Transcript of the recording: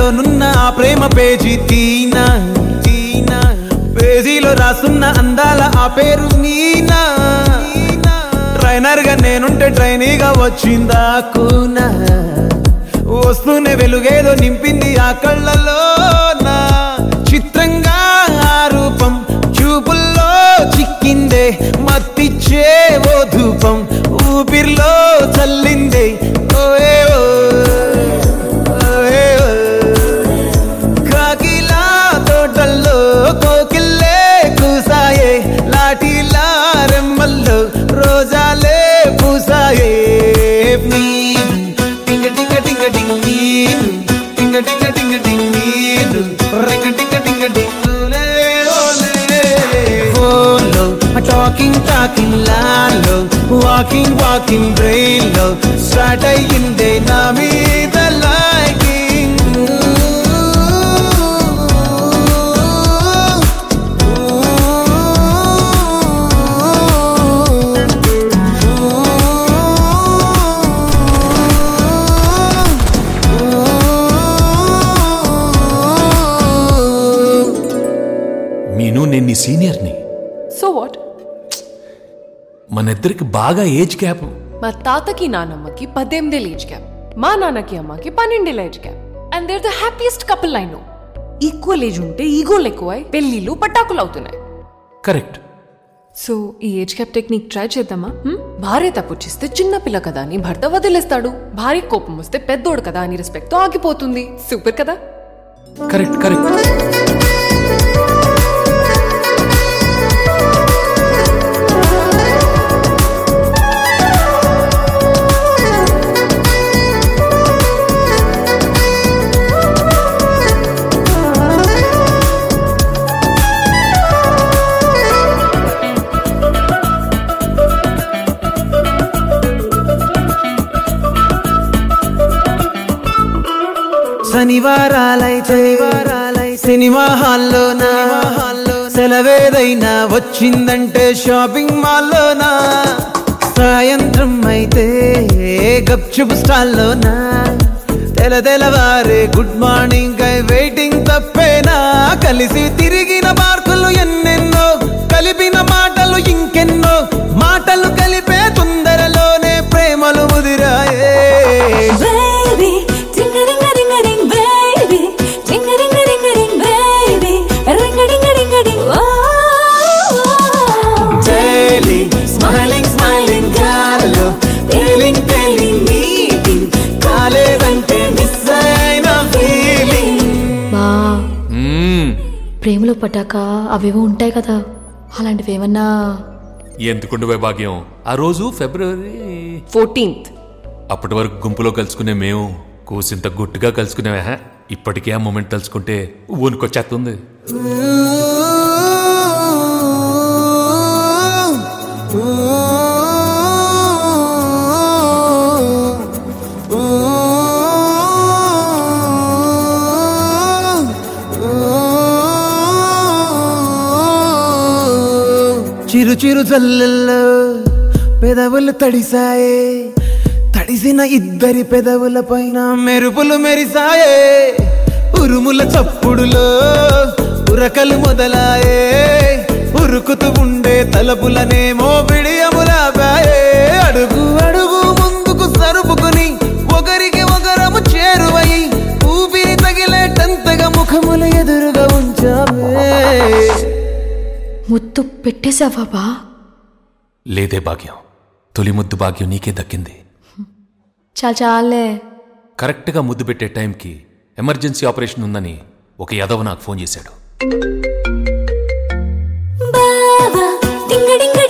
డైరీలోనున్న ఆ ప్రేమ పేజీ తీనా తీనా పేజీలో రాసున్న అందాల ఆ పేరు మీనా ట్రైనర్ గా నేనుంటే ట్రైనీగా వచ్చిందా కూనా వస్తూనే వెలుగేదో నింపింది ఆ కళ్ళలో నా చిత్రంగా ఆ రూపం చూపుల్లో చిక్కిందే మత్తిచ్చే ఓ ధూపం ఊపిరిలో చల్లిందే ఓయే ఓ, ఓయే ఓ. కాకిలా తోటల్లో కోకిల్లే కూసాయే లాఠీలా రెమ్మల్లో రోజాలే పూసాయే టింగ టింగ టింగ టింగ్ నీరు టింగ టింగ టింగ టింగ్ నీరు రింగ టింగ టింగ టింగ్ ఓలే ఓలే ఫోన్లో టాకింగ్ టాకింగ్ లాలో వాకింగ్ వాకింగ్ బ్రెయిన్ లో స్టార్ట్ అయ్యిందే నా మీద లైకింగ్ మీను నేను నీ సీనియర్ని సో వాట్ మన ఇద్దరికి బాగా ఏజ్ గ్యాప్ మా తాతకి నానమ్మకి పద్దెనిమిదేళ్ళ ఏజ్ గ్యాప్ మా నాన్నకి అమ్మకి పన్నెండేళ్ళ age gap and they're the happiest couple I know equal age ఉంటే ఈగోలు ఎక్కువై పెళ్లిళ్ళు పటాకులు అవుతున్నాయి కరెక్ట్ సో ఈ ఏజ్ గ్యాప్ టెక్నిక్ ట్రై చేద్దామా హ్మ్? భార్య తప్పు చేస్తే చిన్న పిల్ల కదా అని భర్త వదిలేస్తాడు భార్య కోపం వస్తే పెద్దోడు కదా అని రెస్పెక్ట్ తో ఆగిపోతుంది సూపర్ కదా కరెక్ట్ కరెక్ట్ శనివారాలైతే సినిమా హాల్లో నా హాల్లో సెలవేదైనా వచ్చిందంటే షాపింగ్ మాల్లోనా సాయంత్రం అయితే గప్చుప్ స్టాల్లోనా తెల తెలవారే గుడ్ మార్నింగ్ ఐ వెయిటింగ్ తప్పేనా కలిసి తిరిగిన మార్కులు ఎన్నెన్నో కలిపిన మాటలు ఇంకెన్నో మాటలు కలిపే తొందరలోనే ప్రేమలు ముదిరాయే baby. Ding a ding a ding a ding, baby. Ding a ding a ding a ding, baby. Ring a ding a ding a ding. Oh, daily smiling smiling గాలలో feeling feeling meeting కాలేదంటే miss అయిన feeling బా మ్మ్. ప్రేమలో పడ్డాక అవేవో ఉంటాయి కదా అలాంటివి ఏమన్నా ఎందుకుండు భాగ్యం ఆ రోజు ఫిబ్రవరి ఫోర్టీన్త్ అప్పటి వరకు గుంపులో కలుసుకునే మేము కూసింత గుట్టుగా కలుసుకునేవా ఇప్పటికే ఆ మూమెంట్ తలుచుకుంటే ఊనుకొచ్చేస్తుంది చిరు చిరు జల్లెల్లో పెదవులు తడిసాయే తడిసిన ఇద్దరి పెదవుల పైన మెరుపులు మెరిసాయే ఉరుముల చప్పుడులో ఉరకలు మొదలాయే ఉరుకుతూ ఉండే తలపులనేమో బిడియములాపాయే అడుగు అడుగు ముందుకు సరుపుకుని ఒకరికి ఒకరము చేరువై ఊపిరి తగిలేటంతగా ముఖములు ఎదురుగా ఉంచామే ముత్తు పెట్టేశావా బా లేదే భాగ్యం తొలి ముద్దు భాగ్యం నీకే దక్కింది చాలా చాలే కరెక్ట్గా ముద్దు పెట్టే టైంకి ఎమర్జెన్సీ ఆపరేషన్ ఉందని ఒక యదవ నాకు ఫోన్ చేశాడు బావా డింగ డింగ